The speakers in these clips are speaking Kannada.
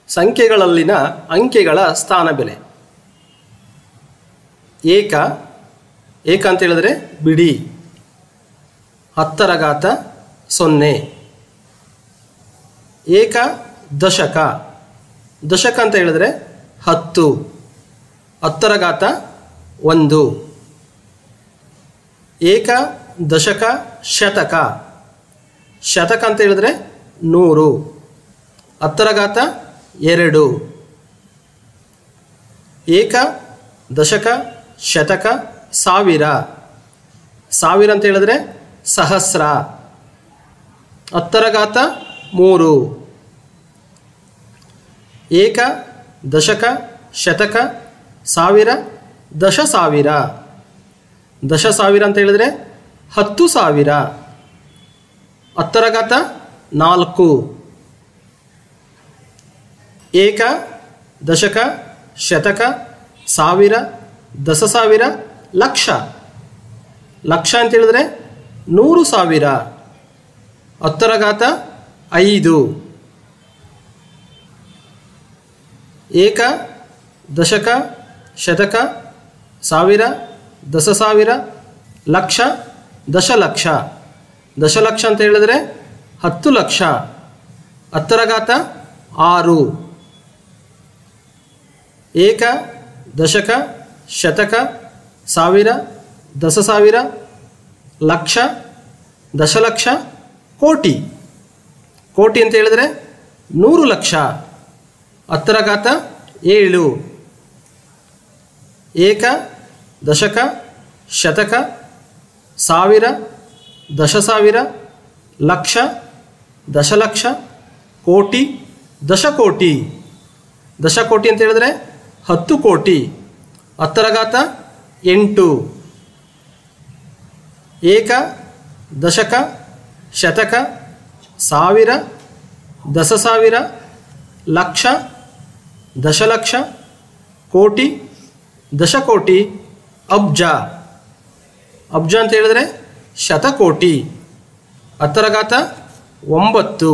ಸಂಖ್ಯೆಗಳಲ್ಲಿನ ಅಂಕೆಗಳ ಸ್ಥಾನ ಬೆಲೆ ಏಕ ಏಕ ಅಂತ ಹೇಳಿದ್ರೆ ಬಿಡಿ ಹತ್ತರ ಘಾತ ಸೊನ್ನೆ ಏಕ ದಶಕ ದಶಕ ಅಂತ ಹೇಳಿದ್ರೆ ಹತ್ತು ಹತ್ತರ ಘಾತ ಒಂದು ಏಕ ದಶಕ ಶತಕ ಶತಕ ಅಂತ ಹೇಳಿದ್ರೆ ನೂರು ಹತ್ತರ ಘಾತ ಎರಡು ಏಕ ದಶಕ ಶತಕ ಸಾವಿರ ಸಾವಿರ ಅಂತ ಹೇಳಿದ್ರೆ ಸಹಸ್ರ ಹತ್ತರ ಘಾತ ಮೂರು ಏಕ ದಶಕ ಶತಕ ಸಾವಿರ ದಶ ಸಾವಿರ ದಶ ಸಾವಿರ ಅಂತ ಹೇಳಿದ್ರೆ ಹತ್ತು ಸಾವಿರ ಹತ್ತರ ಘಾತ ನಾಲ್ಕು ಏಕ ದಶಕ ಶತಕ ಸಾವಿರ ದಶ ಸಾವಿರ ಲಕ್ಷ ಲಕ್ಷ ಅಂತ ಹೇಳಿದ್ರೆ ನೂರು ಸಾವಿರ ಹತ್ತರ ಘಾತ ಐದು ಏಕ ದಶಕ ಶತಕ ಸಾವಿರ ದಶ ಸಾವಿರ ಲಕ್ಷ ದಶಲಕ್ಷ ದಶಲಕ್ಷ ಅಂತ ಹೇಳಿದ್ರೆ ಹತ್ತು ಲಕ್ಷ ಹತ್ತರ ಘಾತ ಆರು ಏಕ ದಶಕ ಶತಕ ಸಾವಿರ ದಶ ಸಾವಿರ ಲಕ್ಷ ದಶಲಕ್ಷ ಕೋಟಿ ಕೋಟಿ ಅಂತ ಹೇಳಿದ್ರೆ ನೂರು ಲಕ್ಷ ಹತ್ತರ ಘಾತ ಏಳು ಏಕ ದಶಕ ಶತಕ ಸಾವಿರ ದಶ ಸಾವಿರ ಲಕ್ಷ ದಶಲಕ್ಷ ಕೋಟಿ ದಶಕೋಟಿ ದಶಕೋಟಿ ಅಂತ ಹೇಳಿದ್ರೆ ಹತ್ತು ಕೋಟಿ ಹತ್ತರ ಘಾತ ಎಂಟು ಏಕ ದಶಕ ಶತಕ ಸಾವಿರ ದಶ ಸಾವಿರ ಲಕ್ಷ ದಶಲಕ್ಷ ಕೋಟಿ ದಶಕೋಟಿ ಅಬ್ಜ ಅಬ್ಜ ಅಂತ ಹೇಳಿದ್ರೆ ಶತಕೋಟಿ ಹತ್ತರ ಘಾತ ಒಂಬತ್ತು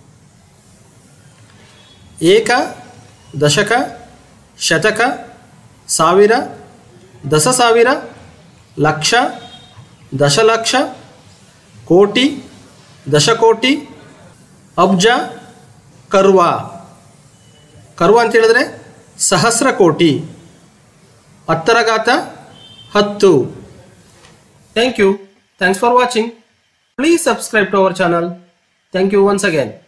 ಏಕ ದಶಕ ಶತಕ ಸಾವಿರ ದಶ ಸಾವಿರ ಲಕ್ಷ ದಶಲಕ್ಷ ಕೋಟಿ ದಶಕೋಟಿ ಅಬ್ಜ ಕರ್ವ ಕರ್ವ ಅಂತ ಹೇಳಿದ್ರೆ ಸಹಸ್ರ ಕೋಟಿ ಹತ್ತರ ಘಾತ ಹತ್ತು thank you thanks for watching please subscribe to our channel thank you once again